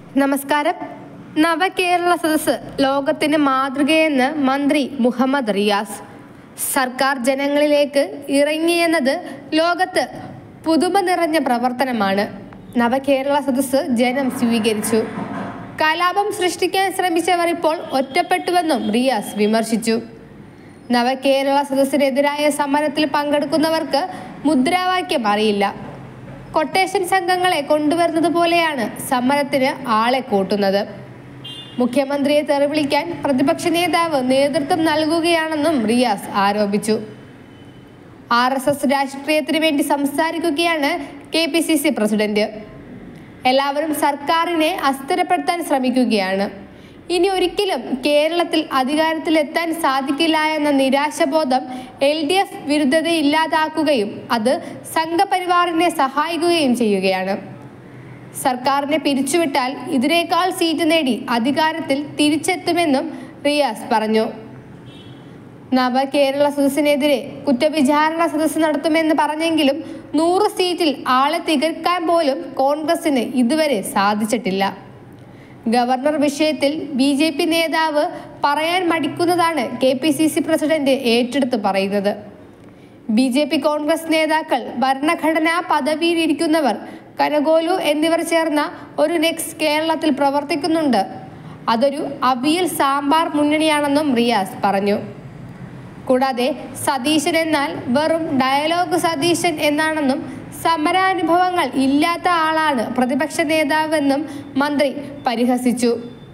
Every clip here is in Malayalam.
നമസ്കാരം നവകേരള സദസ്സ് ലോകത്തിന് മാതൃകയെന്ന് മന്ത്രി മുഹമ്മദ് റിയാസ് സർക്കാർ ജനങ്ങളിലേക്ക് ഇറങ്ങിയെന്നത് ലോകത്ത് പുതുമ നിറഞ്ഞ പ്രവർത്തനമാണ് നവകേരള സദസ്സ് ജനം സ്വീകരിച്ചു കലാപം സൃഷ്ടിക്കാൻ ശ്രമിച്ചവർ ഇപ്പോൾ ഒറ്റപ്പെട്ടുവെന്നും റിയാസ് വിമർശിച്ചു നവകേരള സദസ്സിനെതിരായ സമരത്തിൽ പങ്കെടുക്കുന്നവർക്ക് മുദ്രാവാക്യം അറിയില്ല കൊട്ടേഷൻ സംഘങ്ങളെ കൊണ്ടുവരുന്നത് പോലെയാണ് സമരത്തിന് ആളെ കൂട്ടുന്നത് മുഖ്യമന്ത്രിയെ തെറിവിളിക്കാൻ പ്രതിപക്ഷ നേതാവ് നേതൃത്വം നൽകുകയാണെന്നും റിയാസ് ആരോപിച്ചു ആർ എസ് എസ് രാഷ്ട്രീയത്തിന് വേണ്ടി സംസാരിക്കുകയാണ് K P C C president എല്ലാവരും സർക്കാരിനെ അസ്ഥിരപ്പെടുത്താൻ ശ്രമിക്കുകയാണ് ഇനി ഒരിക്കലും കേരളത്തിൽ അധികാരത്തിലെത്താൻ സാധിക്കില്ല എന്ന നിരാശബോധം എൽ ഡി എഫ് വിരുദ്ധത ഇല്ലാതാക്കുകയും അത് സംഘപരിവാറിനെ സഹായിക്കുകയും ചെയ്യുകയാണ് സർക്കാരിനെ പിരിച്ചുവിട്ടാൽ ഇതിനേക്കാൾ സീറ്റ് നേടി അധികാരത്തിൽ തിരിച്ചെത്തുമെന്നും റിയാസ് പറഞ്ഞു നവകേരള സദസ്സിനെതിരെ കുറ്റവിചാരണ സദസ്സ് നടത്തുമെന്ന് പറഞ്ഞെങ്കിലും നൂറ് സീറ്റിൽ ആളെ തികർക്കാൻ പോലും കോൺഗ്രസിന് ഇതുവരെ സാധിച്ചിട്ടില്ല ഗവർണർ വിഷയത്തിൽ ബി ജെ പി നേതാവ് പറയാൻ മടിക്കുന്നതാണ് K P C C president ഏറ്റെടുത്ത് പറയുന്നത് ബി ജെ പി കോൺഗ്രസ് നേതാക്കൾ ഭരണഘടനാ പദവിയിലിരിക്കുന്നവർ കനകോലു എന്നിവർ ചേർന്ന ഒരു നെക്സ് കേരളത്തിൽ പ്രവർത്തിക്കുന്നുണ്ട് അതൊരു അവിയൽ സാമ്പാർ മുന്നണിയാണെന്നും റിയാസ് പറഞ്ഞു കൂടാതെ സതീശൻ എന്നാൽ വെറും ഡയലോഗ് സതീശൻ എന്നാണെന്നും സമരാനുഭവങ്ങൾ ഇല്ലാത്ത ആളാണ് പ്രതിപക്ഷ നേതാവെന്നും മന്ത്രി പരിഹസിച്ചു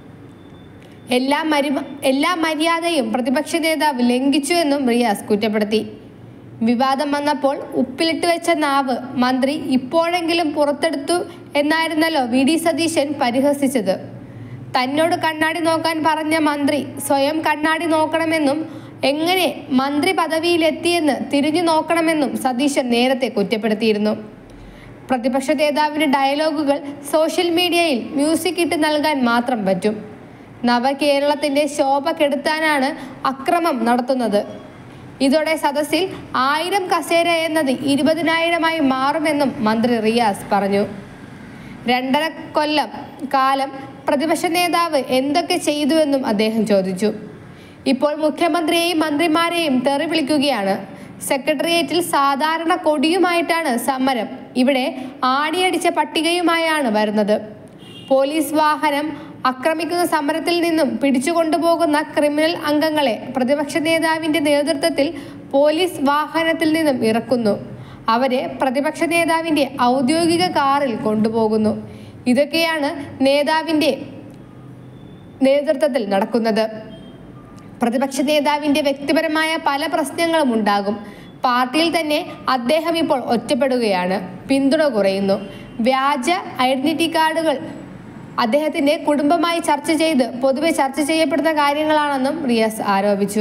എല്ലാ മരി എല്ലാ മര്യാദയും പ്രതിപക്ഷ നേതാവ് ലംഘിച്ചു എന്നും റിയാസ് കുറ്റപ്പെടുത്തി വിവാദം വന്നപ്പോൾ ഉപ്പിലിട്ട് വെച്ച നാവ് മന്ത്രി ഇപ്പോഴെങ്കിലും പുറത്തെടുത്തു എന്നായിരുന്നല്ലോ വി ഡി സതീശൻ പരിഹസിച്ചത് തന്നോട് കണ്ണാടി നോക്കാൻ പറഞ്ഞ മന്ത്രി സ്വയം കണ്ണാടി നോക്കണമെന്നും എങ്ങനെ മന്ത്രി പദവിയിലെത്തിയെന്ന് തിരിഞ്ഞു നോക്കണമെന്നും സതീശൻ നേരത്തെ കുറ്റപ്പെടുത്തിയിരുന്നു പ്രതിപക്ഷ നേതാവിന് ഡയലോഗുകൾ സോഷ്യൽ മീഡിയയിൽ മ്യൂസിക് ഇട്ട് നൽകാൻ മാത്രം പറ്റും നവകേരളത്തിന്റെ ശോഭ കെടുത്താനാണ് അക്രമം നടത്തുന്നത് ഇതോടെ സദസ്സിൽ ആയിരം കസേര എന്നത് ഇരുപതിനായിരമായി മാറുമെന്നും മന്ത്രി റിയാസ് പറഞ്ഞു രണ്ടര കൊല്ലം കാലം പ്രതിപക്ഷ നേതാവ് എന്തൊക്കെ ചെയ്തുവെന്നും അദ്ദേഹം ചോദിച്ചു ഇപ്പോൾ മുഖ്യമന്ത്രിയെയും മന്ത്രിമാരെയും തെറി വിളിക്കുകയാണ് സെക്രട്ടേറിയറ്റിൽ സാധാരണ കൊടിയുമായിട്ടാണ് സമരം ഇവിടെ ആടിയടിച്ച പട്ടികയുമായാണ് വരുന്നത് പോലീസ് വാഹനം ആക്രമിക്കുന്ന സമരത്തിൽ നിന്നും പിടിച്ചുകൊണ്ടുപോകുന്ന ക്രിമിനൽ അംഗങ്ങളെ പ്രതിപക്ഷ നേതാവിന്റെ നേതൃത്വത്തിൽ പോലീസ് വാഹനത്തിൽ നിന്നും ഇറക്കുന്നു അവരെ പ്രതിപക്ഷ നേതാവിന്റെ ഔദ്യോഗിക കാറിൽ കൊണ്ടുപോകുന്നു ഇതൊക്കെയാണ് നേതാവിന്റെ നേതൃത്വത്തിൽ നടക്കുന്നത് പ്രതിപക്ഷ നേതാവിന്റെ വ്യക്തിപരമായ പല പ്രശ്നങ്ങളും ഉണ്ടാകും പാർട്ടിയിൽ തന്നെ അദ്ദേഹം ഇപ്പോൾ ഒറ്റപ്പെടുകയാണ് പിന്തുണ കുറയുന്നു വ്യാജ ഐഡന്റിറ്റി കാർഡുകൾ അദ്ദേഹത്തിന്റെ കുടുംബമായി ചർച്ച ചെയ്ത് പൊതുവെ ചർച്ച ചെയ്യപ്പെടുന്ന കാര്യങ്ങളാണെന്നും റിയാസ് ആരോപിച്ചു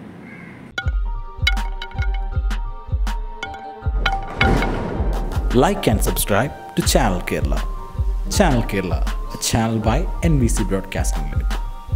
like and subscribe to Channel Kerala. Channel Kerala, a channel by NBC Broadcasting Limited.